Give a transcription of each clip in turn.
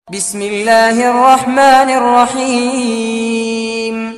بسم الله الرحمن الرحيم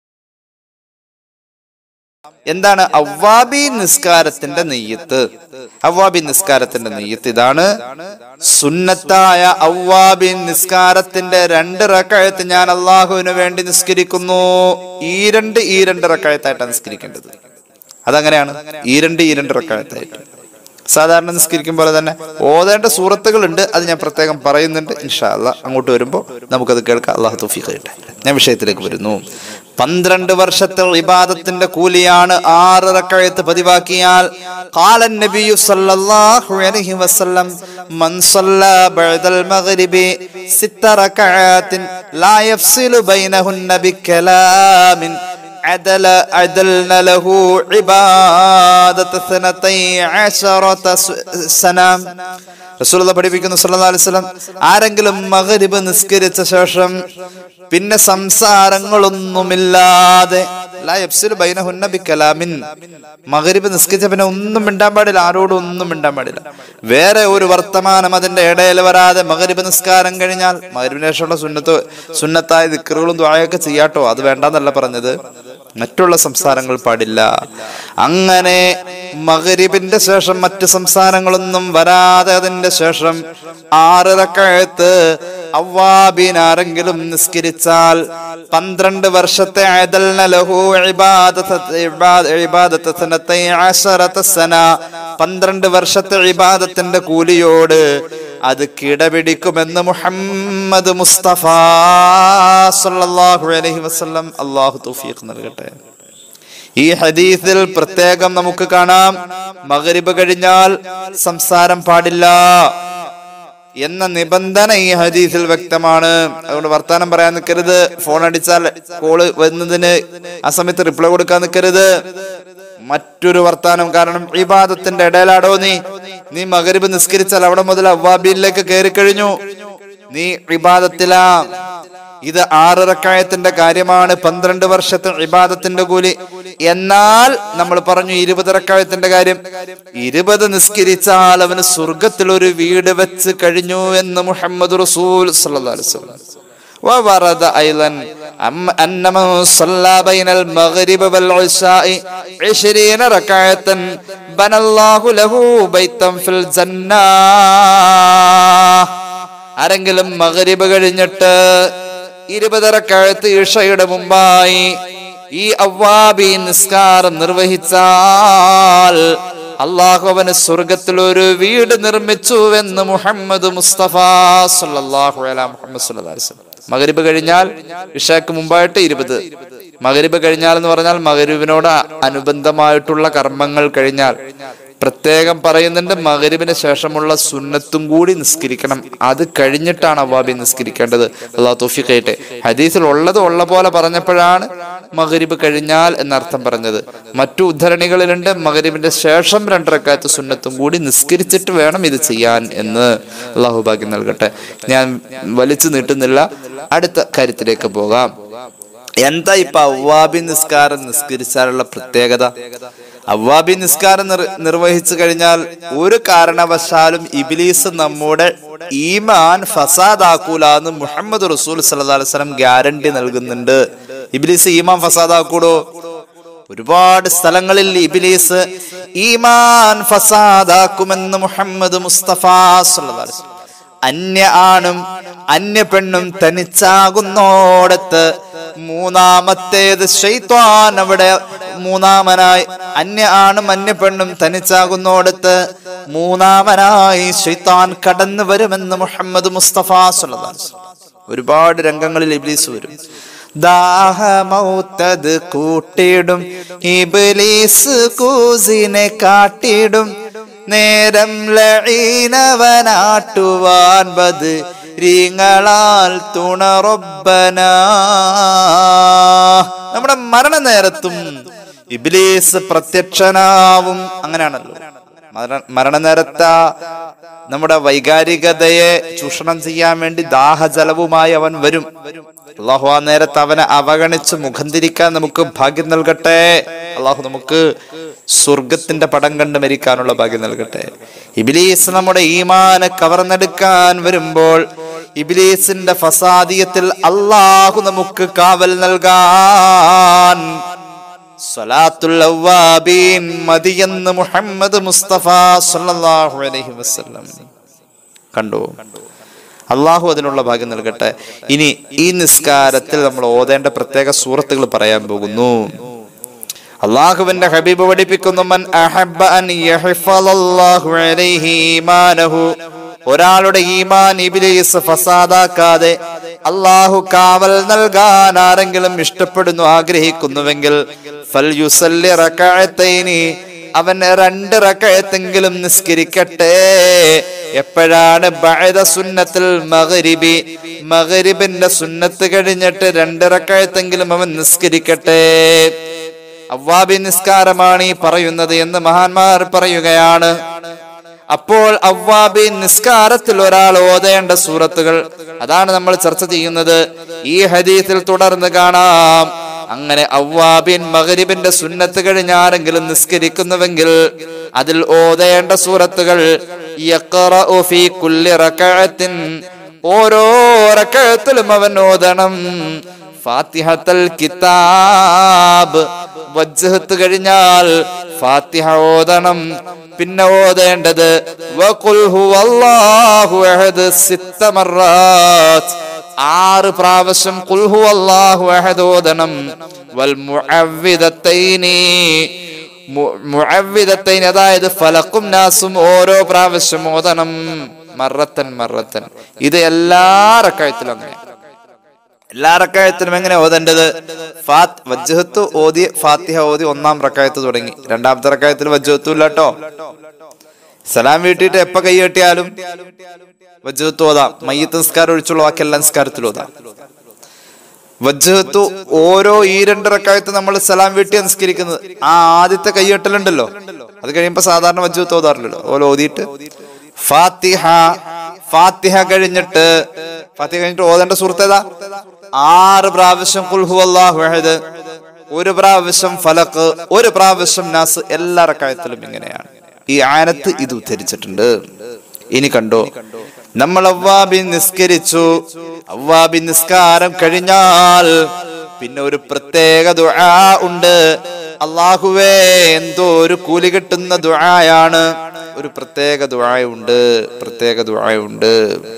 എന്താണ് അവ്വാബി നിസ്കാരത്തിന്റെ നെയ്യത്ത് അവ്വാബി നിസ്കാരത്തിന്റെ നെയ്യത്ത് ഇതാണ് സുന്നത്തായ അവ്വാബി നിസ്കാരത്തിന്റെ രണ്ട് റക്കഴത്ത് ഞാൻ അള്ളാഹുവിന് വേണ്ടി നിസ്കരിക്കുന്നു ഈ രണ്ട് ഈ രണ്ട് റക്കഴത്തായിട്ടാണ് നിസ്കരിക്കേണ്ടത് അതങ്ങനെയാണ് ഈ രണ്ട് ഈ രണ്ട് റക്കഴത്തായിട്ട് സാധാരണ നിസ്കരിക്കും പോലെ തന്നെ ഓതേണ്ട സൂറത്തുകൾ ഉണ്ട് അത് ഞാൻ പ്രത്യേകം പറയുന്നുണ്ട് ഇൻഷാ അല്ലാ അങ്ങോട്ട് വരുമ്പോൾ നമുക്കത് കേൾക്കാം അള്ളാഹു തൗഫീഖ് ചെയ്യട്ടെ ഞാൻ വിഷയത്തിലേക്ക് വരുന്നു പന്ത്രണ്ട് വർഷത്തെ ഇബാദത്തിന്റെ കൂലിയാണ് ആറ് റക്കഴത്ത് പതിവാക്കിയാൽ ഖാലൻ നബിയു സല്ലല്ലാഹു അലൈഹി വസല്ലം മൻ സല്ല ബഅദൽ മഗ്രിബി സിത്ത റകഅത്തിൻ ലാ യഫ്സിലു ബൈനഹുന്ന ബികലാമിൻ عدل عدلنا له عبادة ثنتي عشرة سنة റസൂലുള്ള പഠിപ്പിക്കുന്നു സല്ലല്ലാഹു അലൈഹി വസല്ലം ആരെങ്കിലും മഗ്രിബ് നിസ്കരിച്ച ശേഷം പിന്നെ സംസാരങ്ങളൊന്നുമില്ലാതെ ലാ യഫ്സിലു ബൈനഹുന്ന ബികലാമിൻ മഗ്രിബ് നിസ്കരിച്ച പിന്നെ ഒന്നും മിണ്ടാൻ പാടില്ല ആരോടും ഒന്നും മിണ്ടാൻ പാടില്ല വേറെ ഒരു വർത്തമാനം അതിന്റെ ഇടയിൽ വരാതെ മഗ്രിബ് നിസ്കാരം കഴിഞ്ഞാൽ മഗ്രിബിന് ശേഷമുള്ള സുന്നത്ത് സുന്നത്തായ ദിക്റുകളും ദ്വായൊക്കെ ചെയ്യാട്ടോ അത് വേണ്ടെന്നല്ല പറഞ്ഞത് മറ്റുള്ള സംസാരങ്ങൾ പാടില്ല അങ്ങനെ മകരിബിന്റെ ശേഷം മറ്റ് സംസാരങ്ങളൊന്നും വരാതെ അതിന്റെ ശേഷം ആറരക്കഴുത്ത് അവ്വാബിൻ ആരെങ്കിലും നിസ്കരിച്ചാൽ പന്ത്രണ്ട് വർഷത്തെ അയദൽന ലഹു ഇബാദത- ഇബാദ- ഇബാദത സനത്തൈ അശറത സന പന്ത്രണ്ട് വർഷത്തെ ഇബാദത്തിന്റെ കൂലിയോട് അത് കിടപിടിക്കുമെന്ന് മുഹമ്മദ് മുസ്തഫ സല്ലല്ലാഹു അലൈഹി വസല്ലം അള്ളാഹു തൗഫീഖ് നൽകട്ടെ ഈ ഹദീസിൽ പ്രത്യേകം നമുക്ക് കാണാം മഗ്രിബ് കഴിഞ്ഞാൽ സംസാരം പാടില്ല എന്ന നിബന്ധന ഈ ഹദീസിൽ വ്യക്തമാണ് അതുകൊണ്ട് വർത്താനം പറയാൻ നിൽക്കരുത് ഫോൺ അടിച്ചാൽ കോള് വരുന്നതിന് ആ സമയത്ത് റിപ്ലൈ കൊടുക്കാൻ നിൽക്കരുത് മറ്റൊരു വർത്താനം കാരണം ഇബാദത്തിന്റെ ഇടയിലാടോ നീ നീ മകരിബ് നിസ്കരിച്ചാൽ അവിടെ മുതൽ അവ്വാബിയിലേക്ക് കയറി കഴിഞ്ഞു നീ ഇബാദത്തിലാ ഇത് ആററക്കായത്തിന്റെ കാര്യമാണ് പന്ത്രണ്ട് വർഷത്തെ ഇബാദത്തിന്റെ കൂലി എന്നാൽ നമ്മൾ പറഞ്ഞു ഇരുപത് റക്കായത്തിന്റെ കാര്യം ഇരുപത് നിസ്കരിച്ചാൽ അവന് സ്വർഗത്തിൽ ഒരു വീട് വെച്ച് കഴിഞ്ഞു എന്ന് മുഹമ്മദ് റസൂൽ സല്ലല്ലാഹു അലൈഹി വസല്ലം وورد أيضا أم أن من صلى بين المغرب والعشاء عشرين ركعة بنى الله له بيتا في الجنة ആരെങ്കിലും മകരിബ് കഴിഞ്ഞിട്ട് ഇരുപതരക്കഴുത്ത് ഇഷയുടെ മുമ്പായി ഈ അവ്വാബി നിസ്കാരം നിർവഹിച്ചാൽ അള്ളാഹു അവന് സ്വർഗത്തിൽ ഒരു വീട് നിർമ്മിച്ചു എന്ന് മുഹമ്മദ് മുസ്തഫ സല്ലല്ലാഹു അലാ മുഹമ്മദ് സല്ലല്ലാഹു അലൈഹി വസല്ലം മകരിബ് കഴിഞ്ഞാൽ ഇഷയ്ക്ക് മുമ്പായിട്ട് ഇരുപത് മകരിബ് കഴിഞ്ഞാൽ എന്ന് പറഞ്ഞാൽ മകരിബിനോട് അനുബന്ധമായിട്ടുള്ള കർമ്മങ്ങൾ കഴിഞ്ഞാൽ പ്രത്യേകം പറയുന്നുണ്ട് മകരിബിന് ശേഷമുള്ള സുന്നത്തും കൂടി നിസ്കരിക്കണം അത് കഴിഞ്ഞിട്ടാണ് അവാബി നിസ്കരിക്കേണ്ടത് അള്ളാഹു തോഫിക് ആയിട്ട് ഹദീസിൽ ഉള്ളത് ഉള്ള പോലെ പറഞ്ഞപ്പോഴാണ് മകരിബ് കഴിഞ്ഞാൽ എന്നർത്ഥം പറഞ്ഞത് മറ്റു ഉദ്ധരണികളിലുണ്ട് മകരിബിന്റെ ശേഷം രണ്ടരക്കാലത്ത് സുന്നത്തും കൂടി നിസ്കരിച്ചിട്ട് വേണം ഇത് ചെയ്യാൻ എന്ന് അള്ളാഹു ഭാഗ്യം നൽകട്ടെ ഞാൻ വലിച്ചു നീട്ടുന്നില്ല അടുത്ത കാര്യത്തിലേക്ക് പോകാം എന്താ ഇപ്പൊ അവ്വാബി നിസ്കാരം നിസ്കരിച്ചാലുള്ള പ്രത്യേകത അവ്വാബി നിസ്കാരം നിർ നിർവഹിച്ചു കഴിഞ്ഞാൽ ഒരു കാരണവശാലും ഇബിലീസ് നമ്മുടെ ഈമാൻ ഫസാദാക്കൂല എന്ന് മുഹമ്മദ് റസൂൽ സല്ലല്ലാഹു അലൈഹി വസല്ലം ഗ്യാരണ്ടി നൽകുന്നുണ്ട് ഇബിലീസ് ഈമാൻ ഫസാദാക്കൂടോ ഒരുപാട് സ്ഥലങ്ങളിൽ ഇബിലീസ് ഈമാൻ ഫസാദാക്കുമെന്ന് മുഹമ്മദ് മുസ്തഫ സല്ലല്ലാഹു അലൈഹി വസല്ലം അന്യ ആണും അന്യ പെണ്ണും തനിച്ചാകുന്നോടത്ത് മൂന്നാമത്തേത് ഷെയ്ത്വാൻ അവിടെ മൂന്നാമനായി അന്യ ആണും അന്യ പെണ്ണും തനിച്ചാകുന്നോടത്ത് മൂന്നാമനായി ഷെയ്ത്താൻ കടന്നു വരുമെന്ന് മുഹമ്മദ് മുസ്തഫ സല്ലല്ലാഹു അലൈഹി വസല്ലം. ഒരുപാട് രംഗങ്ങളിൽ ഇബ്ലീസ് വരും ദാഹമൗത്തത് കൂട്ടിടും ഇബ്ലീസ് കൂസിനെ കാട്ടിടും നേരം ലഈനവനാട്ടുവാൻ ബത് രീങ്ങളാൽ തുണറൊബന നമ്മുടെ മരണനേരത്തും ഇബ്ലീസ് പ്രത്യക്ഷനാവും അങ്ങനെയാണല്ലോ മര മരണനേരത്ത നമ്മുടെ വൈകാരികതയെ ചൂഷണം ചെയ്യാൻ വേണ്ടി ദാഹജലവുമായി അവൻ വരും അള്ളാഹു ആ നേരത്ത് അവനെ അവഗണിച്ച് മുഖം തിരിക്കാൻ നമുക്ക് ഭാഗ്യം നൽകട്ടെ അള്ളാഹു നമുക്ക് സ്വർഗത്തിന്റെ പടം കണ്ട് മരിക്കാനുള്ള ഭാഗ്യം നൽകട്ടെ ഇബിലീസ് നമ്മുടെ ഈമാനെ കവർന്നെടുക്കാൻ വരുമ്പോൾ ഇബിലീസിന്റെ ഫസാദിയത്തിൽ അള്ളാഹു നമുക്ക് കാവൽ നൽകാൻ സ്വലാത്തുൽ അവ്വാബീൻ മതിയെന്ന് മുഹമ്മദ് മുസ്തഫ സല്ലല്ലാഹു അലൈഹി വസല്ലം കണ്ടു അള്ളാഹു അതിനുള്ള ഭാഗ്യം നൽകട്ടെ ഇനി ഈ നിസ്കാരത്തിൽ നമ്മൾ ഓതേണ്ട പ്രത്യേക സൂറത്തുകൾ പറയാൻ പോകുന്നു അള്ളാഹുവിന്റെ ഹബീബ് പഠിപ്പിക്കുന്നു മൻ അഹബ്ബ അൻ യഹ്ഫളല്ലാഹു അലൈഹി ഈമാനഹു ഒരാളുടെ ഈമാൻ ഇബ്ലീസ് ഫസാദാക്കാതെ അള്ളാഹു കാവൽ നൽകാൻ ആരെങ്കിലും ഇഷ്ടപ്പെടുന്നു ആഗ്രഹിക്കുന്നുവെങ്കിൽ ഫൽ യുസല്ലി റകഅത്തൈനി അവൻ രണ്ട് റകഅത്തെങ്കിലും നിസ്കരിക്കട്ടെ എപ്പോഴാണ് ബഅദ സുന്നത്തിൽ മഗ്രിബി മഗ്രിബിന്റെ സുന്നത്ത് കഴിഞ്ഞിട്ട് രണ്ട് റകഅത്തെങ്കിലും അവൻ നിസ്കരിക്കട്ടെ അവ്വാബി നിസ്കാരമാണ് ഈ പറയുന്നത് എന്ന് മഹാന്മാർ പറയുകയാണ് അപ്പോൾ അവ്വാബി നിസ്കാരത്തിൽ ഒരാൾ ഓതേണ്ട സൂറത്തുകൾ അതാണ് നമ്മൾ ചർച്ച ചെയ്യുന്നത് ഈ ഹദീസിൽ തുടർന്ന് കാണാം അങ്ങനെ അവ്വാബിൻ മകരിബിന്റെ സുന്നത്ത് കഴിഞ്ഞ് ആരെങ്കിലും നിസ്കരിക്കുന്നുവെങ്കിൽ അതിൽ ഓതേണ്ട സൂറത്തുകൾ യഖറഉ ഫീ കുല്ലി റകഅത്തിൻ ഓരോ റകഅത്തിലും അവൻ ഓതണം ഫാത്തിഹത്തൽ കിതാബ് വജ്ഹത്ത് കഴിഞ്ഞാൽ ഫാത്തിഹ ഓതണം പിന്നെ ഓതേണ്ടത് വഖുൽ ഹുവല്ലാഹു അഹദ് സിത്ത മർറാത്ത് ആറ് പ്രാവശ്യം ഖുൽ ഹുവല്ലാഹു അഹദ് ഓതണം വൽ മുഅവ്വിദത്തൈനി മു- മുഅവ്വിദത്തൈനി അതായത് ഫലക്കും നാസും ഓരോ പ്രാവശ്യം ഓതണം മറത്തൻ മറത്തൻ ഇത് എല്ലാ റക്കായത്തിലും അങ്ങനെ എല്ലാ റക്കായത്തിനും എങ്ങനെ ഓതേണ്ടത് ഫാത്ത് വജ്ജഹത്ത് ഓതി ഫാത്തിഹ ഓതി ഒന്നാം റക്കായത്ത് തുടങ്ങി രണ്ടാമത്തെ റക്കായത്തിൽ വജ്ജഹത്തും ഇല്ല കേട്ടോ സലാം വീട്ടിട്ട് എപ്പ കൈ കെട്ടിയാലും വജ്ജഹത്ത് ഓതാം മയ്യത്ത് നിസ്കാരം ഒഴിച്ചുള്ള ബാക്കി എല്ലാ നിസ്കാരത്തിലും ഓതാം വജ്ജഹത്ത് ഓരോ ഈ രണ്ട് റക്കായത്ത് നമ്മൾ സലാം വീട്ടി നിസ്കരിക്കുന്നത് ആ ആദ്യത്തെ കൈകെട്ടലുണ്ടല്ലോ അത് കഴിയുമ്പോ സാധാരണ വജ്ജഹത്ത് ഓതാറില്ലല്ലോ ഓരോ ഓതിയിട്ട് ഫാത്തിഹ ഫാത്തിഹ കഴിഞ്ഞിട്ട് ഫാത്തിഹ കഴിഞ്ഞിട്ട് ഓതേണ്ട സുഹൃത്തേതാ ആറ് പ്രാവശ്യം കുൽഹു അല്ലാഹു അഹദ് ഒരു പ്രാവശ്യം ഫലക്ക് ഒരു പ്രാവശ്യം നാസ് എല്ലാ റക്കായത്തിലും ഇങ്ങനെയാണ് ഈ ആനത്ത് ഇത് ഉദ്ധരിച്ചിട്ടുണ്ട് ഇനി കണ്ടോ നമ്മൾ അവ്വാബി നിസ്കരിച്ചു അവ്വാബി നിസ്കാരം കഴിഞ്ഞാൽ പിന്നെ ഒരു പ്രത്യേക ദുആ ഉണ്ട് അള്ളാഹുവേ എന്തോ ഒരു കൂലി കിട്ടുന്ന ദുആയാണ് ഒരു പ്രത്യേക ദുആയുണ്ട് പ്രത്യേക ദുആയുണ്ട്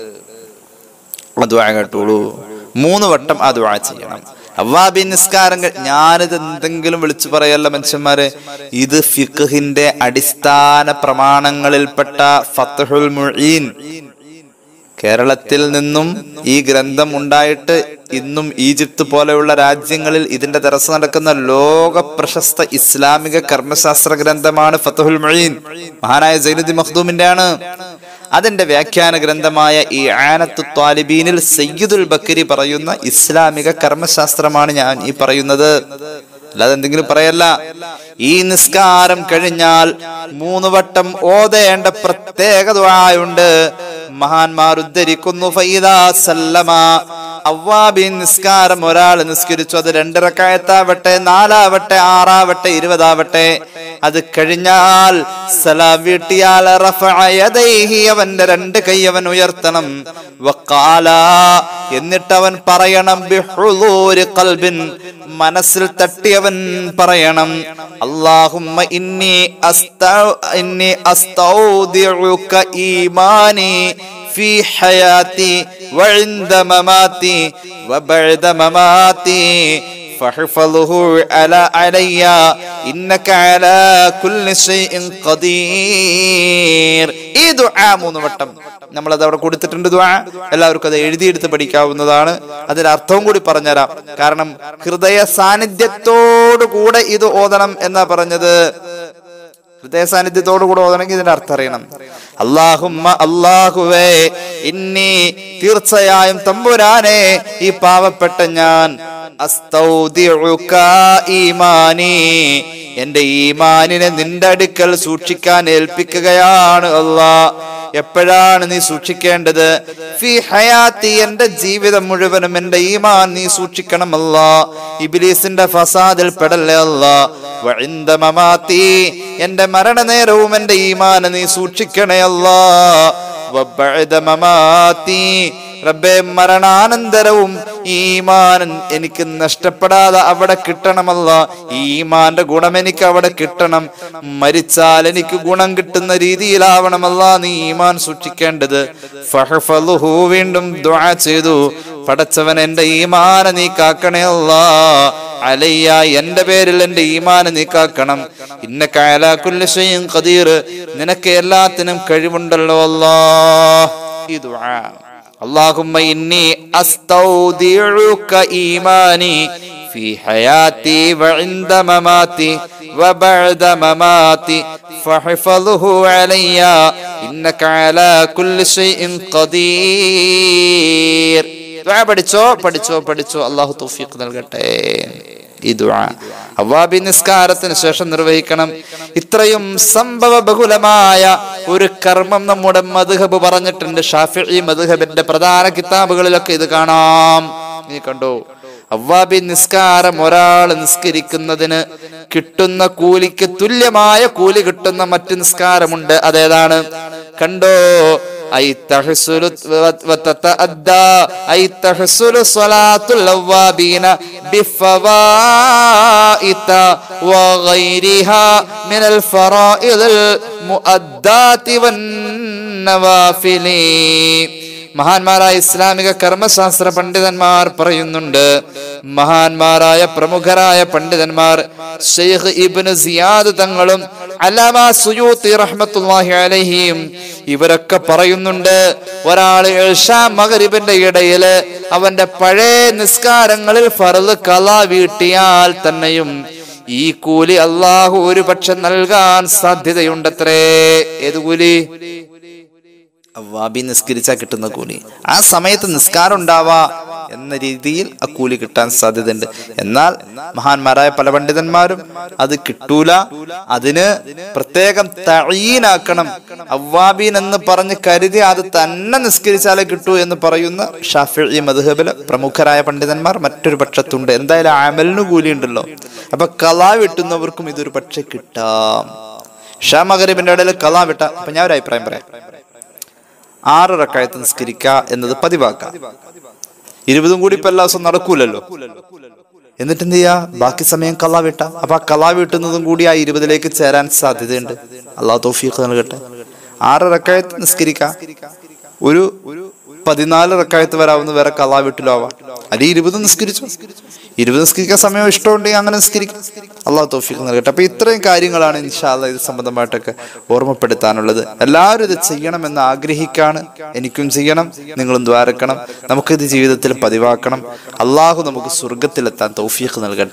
ആ ദുആ കേട്ടോളൂ മൂന്ന് വട്ടം ആ ദുആ ചെയ്യണം അവ്വാബി നിസ്കാരം കഴി- ഞാനിത് എന്തെങ്കിലും വിളിച്ചു പറയല്ല മനുഷ്യന്മാരെ ഇത് ഫിഖഹിന്റെ അടിസ്ഥാന പ്രമാണങ്ങളിൽപ്പെട്ട ഫത്തഹുൽ മുഈൻ കേരളത്തിൽ നിന്നും ഈ ഗ്രന്ഥം ഉണ്ടായിട്ട് ഇന്നും ഈജിപ്ത് പോലെയുള്ള രാജ്യങ്ങളിൽ ഇതിന്റെ തരസ് നടക്കുന്ന ലോക പ്രശസ്ത ഇസ്ലാമിക കർമ്മശാസ്ത്ര ഗ്രന്ഥമാണ് ഫത്തഹുൽ മൊഴീൻ മഹാനായ സൈനുദ്ദി മഖ്ദൂമിന്റെ ആണ് അതിന്റെ വ്യാഖ്യാന ഗ്രന്ഥമായ ഈ ആനത്തു ത്വാലിബീനിൽ സയ്യിദുൽ ബക്കരി പറയുന്ന ഇസ്ലാമിക കർമ്മശാസ്ത്രമാണ് ഞാൻ ഈ പറയുന്നത് അല്ലാതെ എന്തെങ്കിലും പറയല്ല ഈ നിസ്കാരം കഴിഞ്ഞാൽ മൂന്ന് വട്ടം ഓതേണ്ട പ്രത്യേക ദ്വായുണ്ട് മഹാന്മാർ ഉദ്ധരിക്കുന്നു ഫൈദാ സല്ലമ അവ്വാബിൻ നിസ്കാരം ഒരാൾ നിസ്കരിച്ചു അത് രണ്ടിറക്കായത്താവട്ടെ നാലാവട്ടെ ആറാവട്ടെ ഇരുപതാവട്ടെ അത് കഴിഞ്ഞാൽ സലാം വീട്ടിയാൽ റഫഅ യദൈഹി അവന്റെ രണ്ട് കൈ അവൻ ഉയർത്തണം വഖാല എന്നിട്ട് അവൻ പറയണം ബിഹുളൂരി ഖൽബിൻ മനസ്സിൽ തട്ടിയവൻ പറയണം അല്ലാഹുമ്മ ഇന്നി അസ്തൗ ഇന്നി അസ്തൗദിഉക ഈമാനി في حياتي وعند مماتي وبعد مماتي فاحفظه على علي إنك على كل شيء قدير ഈ ദുആ മൂന്ന് വട്ടം നമ്മൾ അത് അവിടെ കൊടുത്തിട്ടുണ്ട് ദുആ എല്ലാവർക്കും അത് എഴുതിയെടുത്ത് പഠിക്കാവുന്നതാണ് അതിന്റെ അർത്ഥവും കൂടി പറഞ്ഞുതരാം കാരണം ഹൃദയ സാന്നിധ്യത്തോടു കൂടെ ഇത് ഓതണം എന്നാ പറഞ്ഞത് ഹൃദയ സാന്നിധ്യത്തോടു കൂടെ ഓതണമെങ്കിൽ ഇതിന്റെ അർത്ഥം അറിയണം അള്ളാഹുമ്മ അള്ളാഹുവേ ഇന്നി തീർച്ചയായും തമ്പുരാനെ ഈ പാവപ്പെട്ട ഞാൻ അസ്തൗദിഉക ഈമാനി എന്റെ ഈമാനിനെ നിന്റെ അടുക്കൽ സൂക്ഷിക്കാൻ ഏൽപ്പിക്കുകയാണ് അല്ലാ എപ്പോഴാണ് നീ സൂക്ഷിക്കേണ്ടത് ഫി ഹയാത്തി എന്റെ ജീവിതം മുഴുവനും എന്റെ ഈമാൻ നീ സൂക്ഷിക്കണമല്ല ഇബിലീസിന്റെ ഫസാദിൽ പെടല്ലേ അല്ല വഇന്ദ മമാത്തി എന്റെ മരണനേരവും എന്റെ ഈമാൻ നീ സൂക്ഷിക്കണേ അല്ല വബഅദ മമാത്തി റബ്ബെ മരണാനന്തരവും ഈമാൻ എനിക്ക് നഷ്ടപ്പെടാതെ അവിടെ കിട്ടണമല്ല ഈമാന്റെ ഗുണം എനിക്ക് അവിടെ കിട്ടണം മരിച്ചാൽ എനിക്ക് ഗുണം കിട്ടുന്ന രീതിയിലാവണമല്ല നീ ഈമാൻ സൂക്ഷിക്കേണ്ടത് ഫഹ്ഫളുഹു വീണ്ടും ദുആ ചെയ്തു പടച്ചവൻ എന്റെ ഈമാന നീ കാക്കണേ അല്ലാ അലയ്യ എന്റെ പേരിൽ എന്റെ ഈമാന നീ കാക്കണം ഇന്ന കാലാക്കുല്ലശയും ഖദീർ നിനക്ക് എല്ലാത്തിനും കഴിവുണ്ടല്ലോ അല്ലാ ഈ ദുആ اللهم إني أستودعك إيماني في حياتي وعند مماتي وبعد مماتي فاحفظه علي إنك على كل شيء قدير ദുആ പഠിച്ചോ പഠിച്ചോ പഠിച്ചോ അള്ളാഹു തൗഫീഖ് നൽകട്ടെ ഈ ദുആ അവ്വാബി നിസ്കാരത്തിന് ശേഷം നിർവഹിക്കണം ഇത്രയും സംഭവ ബഹുലമായ ഒരു കർമ്മം നമ്മുടെ മധുഹബ് പറഞ്ഞിട്ടുണ്ട് ഷാഫി മധുഹബിന്റെ പ്രധാന കിതാബുകളിലൊക്കെ ഇത് കാണാം നീ കണ്ടോ അവ്വാബി നിസ്കാരം ഒരാൾ നിസ്കരിക്കുന്നതിന് കിട്ടുന്ന കൂലിക്ക് തുല്യമായ കൂലി കിട്ടുന്ന മറ്റു നിസ്കാരമുണ്ട് അതേതാണ് കണ്ടോ أي تحصل وتتأدى أي تحصل صلاة الأوابين بفوائت وغيرها من الفرائض المؤدات والنوافل മഹാന്മാരായ ഇസ്ലാമിക കർമ്മശാസ്ത്ര പണ്ഡിതന്മാർ പറയുന്നുണ്ട് മഹാന്മാരായ പ്രമുഖരായ പണ്ഡിതന്മാർ ഷെയ്ഖ് ഇബ്നു സിയാദ് തങ്ങളും അലാമ സുയൂത്തി റഹ്മത്തുള്ളാഹി അലൈഹിയും ഇവരൊക്കെ പറയുന്നുണ്ട് ഒരാൾ ഇഷാ മഗ്രിബിന്റെ ഇടയില് അവന്റെ പഴയ നിസ്കാരങ്ങളിൽ ഫർദ് കല വീട്ടിയാൽ തന്നെയും ഈ കൂലി അള്ളാഹു ഒരു പക്ഷെ നൽകാൻ സാധ്യതയുണ്ടത്രേ ഏത് കൂലി അവ്വാബി നിസ്കരിച്ചാൽ കിട്ടുന്ന കൂലി ആ സമയത്ത് നിസ്കാരം ഉണ്ടാവാ എന്ന രീതിയിൽ ആ കൂലി കിട്ടാൻ സാധ്യതയുണ്ട് എന്നാൽ മഹാന്മാരായ പല പണ്ഡിതന്മാരും അത് കിട്ടൂല അതിന് പ്രത്യേകം തഴീനാക്കണം അവ്വാബീൻ എന്ന് പറഞ്ഞ് കരുതി അത് തന്നെ നിസ്കരിച്ചാലേ കിട്ടൂ എന്ന് പറയുന്ന ഷാഫി മധുഹബിലെ പ്രമുഖരായ പണ്ഡിതന്മാർ മറ്റൊരു പക്ഷത്തുണ്ട് എന്തായാലും അമലിന് കൂലി ഉണ്ടല്ലോ അപ്പൊ കലാ വെട്ടുന്നവർക്കും ഇതൊരു പക്ഷെ കിട്ടാം ഷാ മകരീബിന്റെ ഇടയിൽ കലാ വിട്ട അപ്പൊ ഞാൻ ഒരു അഭിപ്രായം പറയാം ആറ് റക്കായത്ത് നിസ്കരിക്കുക എന്നത് പതിവാക്കാം ഇരുപതും കൂടി ഇപ്പൊ എല്ലാ ദിവസവും നടക്കൂലല്ലോ എന്നിട്ട് എന്ത് ചെയ്യാ ബാക്കി സമയം കലാ വിട്ട അപ്പൊ ആ കലാ വീട്ടുന്നതും കൂടി ആ ഇരുപതിലേക്ക് ചേരാൻ സാധ്യതയുണ്ട് അള്ളാഹു തൗഫീഖ് നൽകട്ടെ ആറ് റക്കായത്ത് നിസ്കരിക്കുക ഒരു പതിനാല് റക്കായത്ത് വരാവുന്ന വേറെ കലാ വീട്ടിലാവാം അല്ലെങ്കിൽ ഇരുപത് നിസ്കരിച്ചു ഇരുപത് നിസ്കരിക്കാൻ സമയം ഇഷ്ടമുണ്ടെങ്കിൽ അങ്ങനെ നിസ്കരിക്കും അള്ളാഹു തോഫിക്ക് നൽകട്ടെ അപ്പൊ ഇത്രയും കാര്യങ്ങളാണ് ഇൻഷാല്ല ഇത് സംബന്ധമായിട്ടൊക്കെ ഓർമ്മപ്പെടുത്താനുള്ളത് എല്ലാവരും ഇത് ചെയ്യണമെന്ന് ആഗ്രഹിക്കാണ് എനിക്കും ചെയ്യണം നിങ്ങളും ദ്വാരക്കണം നമുക്കിത് ജീവിതത്തിൽ പതിവാക്കണം അള്ളാഹു നമുക്ക് സ്വർഗത്തിലെത്താൻ തൗഫീഖ് നൽകട്ടെ